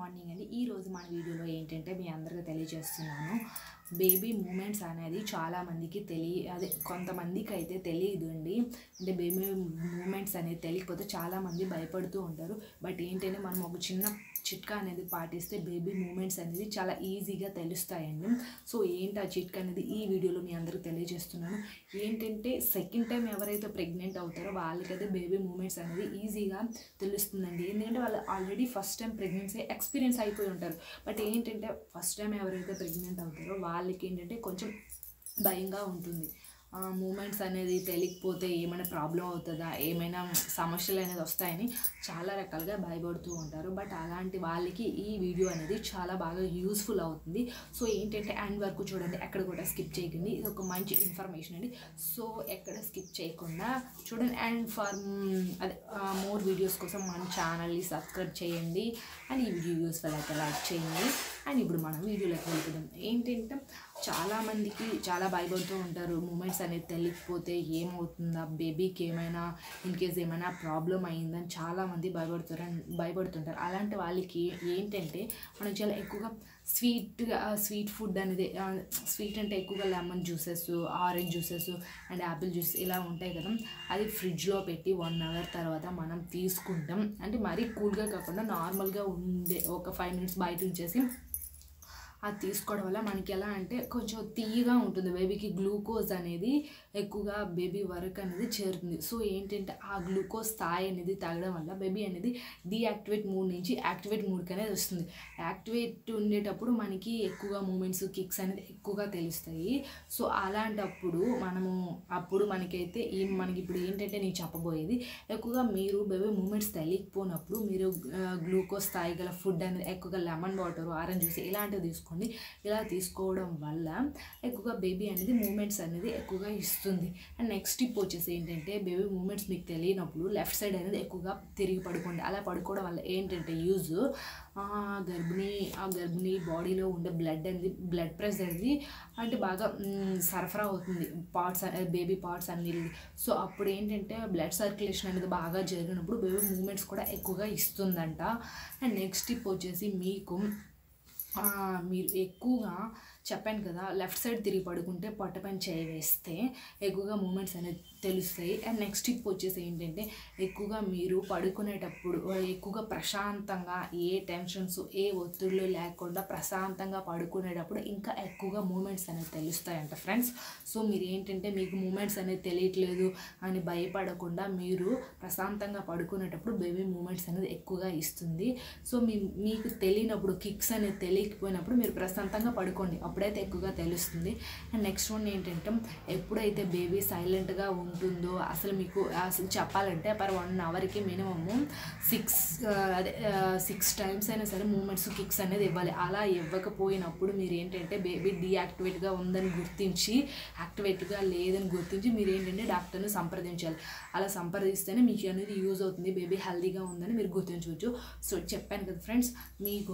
morning అండి ఈ రోజు మన వీడియోలో ఏంటంటే మీ అందరికీ తెలియజేస్తున్నాను బేబీ మూమెంట్స్ అనేది చాలా మందికి తెలియ అదే కొంతమందికి అయితే తెలియదు అండి అంటే బేబీ మూమెంట్స్ అనేది తెలియకపోతే చాలా మంది భయపడుతూ ఉంటారు బట్ ఏంటంటే మనం ఒక చిన్న చిట్కా అనేది పాటిస్తే బేబీ మూమెంట్స్ అనేది చాలా ఈజీగా తెలుస్తాయండి సో ఏంటి ఆ చిట్కా అనేది ఈ వీడియోలో మీ అందరికీ తెలియజేస్తున్నాను ఏంటంటే సెకండ్ టైం ఎవరైతే ప్రెగ్నెంట్ అవుతారో వాళ్ళకైతే బేబీ మూమెంట్స్ అనేది ఈజీగా తెలుస్తుందండి ఎందుకంటే వాళ్ళు already first time pregnancy experience అయిపోయి ఉంటారు బట్ ఏంటంటే ఫస్ట్ టైం ఎవరైతే ప్రెగ్నెంట్ అవుతారో వాళ్ళకి ఏంటంటే కొంచెం భయంగా ఉంటుంది మూమెంట్స్ అనేది తెలియకపోతే ఏమైనా ప్రాబ్లం అవుతుందా ఏమైనా సమస్యలు అనేది వస్తాయని చాలా రకాలుగా భయపడుతూ ఉంటారు బట్ అలాంటి వాళ్ళకి ఈ వీడియో అనేది చాలా బాగా యూస్ఫుల్ అవుతుంది సో ఏంటంటే అండ్ వరకు చూడండి ఎక్కడ కూడా స్కిప్ చేయకండి ఇది ఒక మంచి ఇన్ఫర్మేషన్ అండి సో ఎక్కడ స్కిప్ చేయకుండా చూడండి అండ్ ఫర్ అదే మోర్ వీడియోస్ కోసం మన ఛానల్ని సబ్స్క్రైబ్ చేయండి అండ్ ఈ వీడియో యూస్ఫుల్ అయితే లైక్ చేయండి అండ్ ఇప్పుడు మనం వీడియోలోకి వెళ్తున్నాం ఏంటంటే చాలామందికి చాలా భయపడుతూ ఉంటారు మూమెంట్స్ అనేది తెలియకపోతే ఏమవుతుందా బేబీకి ఏమైనా ఇన్ కేస్ ఏమైనా ప్రాబ్లం అయిందని చాలామంది భయపడుతారు భయపడుతుంటారు అలాంటి వాళ్ళకి ఏంటంటే మనం చాలా ఎక్కువగా స్వీట్గా స్వీట్ ఫుడ్ అనేది స్వీట్ అంటే ఎక్కువగా lemon juices orange juices and apple juice ఇలా ఉంటాయి కదా అది ఫ్రిడ్జ్లో పెట్టి వన్ అవర్ తర్వాత మనం తీసుకుంటాం అంటే మరీ కూల్గా కాకుండా నార్మల్గా ఉండే ఒక ఫైవ్ మినిట్స్ బయట ఉంచేసి అది తీసుకోవడం వల్ల మనకి ఎలా అంటే కొంచెం తీయగా ఉంటుంది బేబీకి గ్లూకోజ్ అనేది ఎక్కువగా బేబీ వరకు అనేది చేరుతుంది సో ఏంటంటే ఆ గ్లూకోజ్ స్థాయి అనేది తాగడం వల్ల బేబీ అనేది డీయాక్టివేట్ మూడ్ నుంచి యాక్టివేట్ మూడ్కి అనేది వస్తుంది యాక్టివేట్ ఉండేటప్పుడు మనకి ఎక్కువగా మూమెంట్స్ కిక్స్ అనేది ఎక్కువగా తెలుస్తాయి సో అలాంటప్పుడు మనము అప్పుడు మనకైతే ఈ మనకి ఇప్పుడు ఏంటంటే నేను చెప్పబోయేది ఎక్కువగా మీరు బేబీ మూమెంట్స్ తెలియకపోయినప్పుడు మీరు గ్లూకోజ్ స్థాయి గల ఫుడ్ అనేది ఎక్కువగా లెమన్ వాటర్ ఆరెంజ్ జ్యూస్ ఇలాంటివి తీసుకోండి ఇలా తీసుకోవడం వల్ల ఎక్కువగా బేబీ అనేది మూమెంట్స్ అనేది ఎక్కువగా ఇస్తుంది అండ్ నెక్స్ట్ టిప్ వచ్చేసి ఏంటంటే బేబీ మూమెంట్స్ మీకు తెలియనప్పుడు లెఫ్ట్ సైడ్ అనేది ఎక్కువగా తిరిగి పడుకోండి అలా పడుకోవడం వల్ల ఏంటంటే యూజ్ గర్భిణీ ఆ గర్భిణీ బాడీలో ఉండే బ్లడ్ అనేది బ్లడ్ ప్రెషర్ అనేది అంటే బాగా సరఫరా అవుతుంది పార్ట్స్ బేబీ పార్ట్స్ అన్ని సో అప్పుడు ఏంటంటే బ్లడ్ సర్క్యులేషన్ అనేది బాగా జరిగినప్పుడు బేబీ మూమెంట్స్ కూడా ఎక్కువగా ఇస్తుందంట అండ్ నెక్స్ట్ టిప్ వచ్చేసి మీకు మీరు ఎక్కువగా చెప్పాను కదా లెఫ్ట్ సైడ్ తిరిగి పడుకుంటే పొట్ట పైన చేయి వేస్తే ఎక్కువగా మూమెంట్స్ అనేది తెలుస్తాయి అండ్ నెక్స్ట్ టిప్ వచ్చేసి ఏంటంటే ఎక్కువగా మీరు పడుకునేటప్పుడు ఎక్కువగా ప్రశాంతంగా ఏ టెన్షన్స్ ఏ ఒత్తిళ్ళు లేకుండా ప్రశాంతంగా పడుకునేటప్పుడు ఇంకా ఎక్కువగా మూమెంట్స్ అనేది తెలుస్తాయంట ఫ్రెండ్స్ సో మీరు ఏంటంటే మీకు మూమెంట్స్ అనేది తెలియట్లేదు అని భయపడకుండా మీరు ప్రశాంతంగా పడుకునేటప్పుడు బేబీ మూమెంట్స్ అనేది ఎక్కువగా ఇస్తుంది సో మీ మీకు తెలియనప్పుడు కిక్స్ అనేది తెలియకపోయినప్పుడు మీరు ప్రశాంతంగా పడుకోండి అప్పుడైతే ఎక్కువగా తెలుస్తుంది అండ్ నెక్స్ట్ వన్ ఏంటంటే ఎప్పుడైతే బేబీ సైలెంట్గా ఉంటుందో అసలు మీకు అసలు చెప్పాలంటే పర్ వన్ అవర్కి మినిమము సిక్స్ అదే సిక్స్ టైమ్స్ అయినా సరే మూమెంట్స్ కిక్స్ అనేది ఇవ్వాలి అలా ఇవ్వకపోయినప్పుడు మీరు ఏంటంటే బేబీ డీయాక్టివేట్గా ఉందని గుర్తించి యాక్టివేట్గా లేదని గుర్తించి మీరు ఏంటంటే డాక్టర్ని సంప్రదించాలి అలా సంప్రదిస్తేనే మీకు అనేది యూజ్ అవుతుంది బేబీ హెల్తీగా ఉందని మీరు గుర్తించవచ్చు సో చెప్పాను కదా ఫ్రెండ్స్ మీకు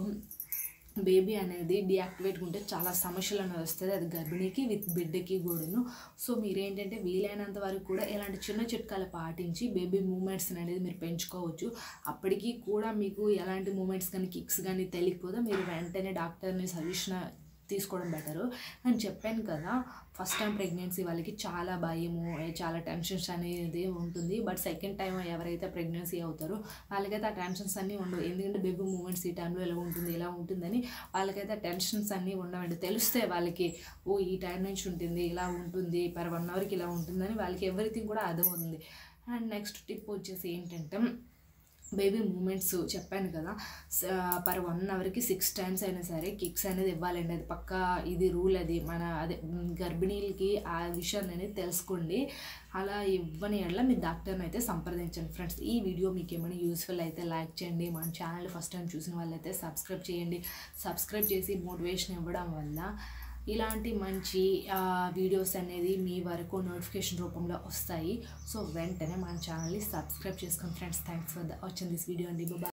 బేబీ అనేది డియాక్టివేట్ ఉంటే చాలా సమస్యలు అనేది వస్తుంది అది గర్భిణీకి విత్ బిడ్డకి కూడాను సో మీరేంటంటే వీలైనంత వరకు కూడా ఇలాంటి చిన్న చిట్కాలు పాటించి బేబీ మూమెంట్స్ అనేది మీరు పెంచుకోవచ్చు అప్పటికి కూడా మీకు ఎలాంటి మూమెంట్స్ కానీ కిక్స్ కానీ తెలియకపోతే మీరు వెంటనే డాక్టర్ని సజెషన్ తీసుకోవడం బెటరు అని చెప్పాను కదా ఫస్ట్ టైం ప్రెగ్నెన్సీ వాళ్ళకి చాలా భయము చాలా టెన్షన్స్ అనేది ఉంటుంది బట్ సెకండ్ టైం ఎవరైతే ప్రెగ్నెన్సీ అవుతారో వాళ్ళకైతే ఆ టెన్షన్స్ అన్నీ ఉండవు ఎందుకంటే బేబీ మూమెంట్స్ ఈ టైంలో ఎలా ఉంటుంది ఎలా ఉంటుందని వాళ్ళకైతే టెన్షన్స్ అన్నీ ఉండవండి తెలిస్తే వాళ్ళకి ఓ ఈ టైం నుంచి ఉంటుంది ఇలా ఉంటుంది పర్ వన్ అవర్కి ఇలా ఉంటుందని వాళ్ళకి ఎవ్రీథింగ్ కూడా అర్థమవుతుంది అండ్ నెక్స్ట్ టిప్ వచ్చేసి ఏంటంటే బేబీ మూమెంట్స్ చెప్పాను కదా పర్ వన్ అవర్కి సిక్స్ టైమ్స్ అయినా సరే కిక్స్ అనేది ఇవ్వాలండి అది పక్క ఇది రూల్ అది మన అదే గర్భిణీలకి ఆ విషయాన్ని అనేది తెలుసుకోండి అలా ఇవ్వని ఎడల మీ డాక్టర్ని అయితే సంప్రదించండి ఫ్రెండ్స్ ఈ వీడియో మీకు ఏమైనా యూస్ఫుల్ అయితే లైక్ చేయండి మన ఛానల్ ఫస్ట్ టైం చూసిన వాళ్ళైతే సబ్స్క్రైబ్ చేయండి సబ్స్క్రైబ్ చేసి మోటివేషన్ ఇవ్వడం వల్ల ఇలాంటి మంచి వీడియోస్ అనేది మీ వరకు నోటిఫికేషన్ రూపంలో వస్తాయి సో వెంటనే మన ఛానల్ని సబ్స్క్రైబ్ చేసుకోండి ఫ్రెండ్స్ థ్యాంక్స్ ఫర్ ద వచ్చింది దిస్ వీడియో అండి బాబా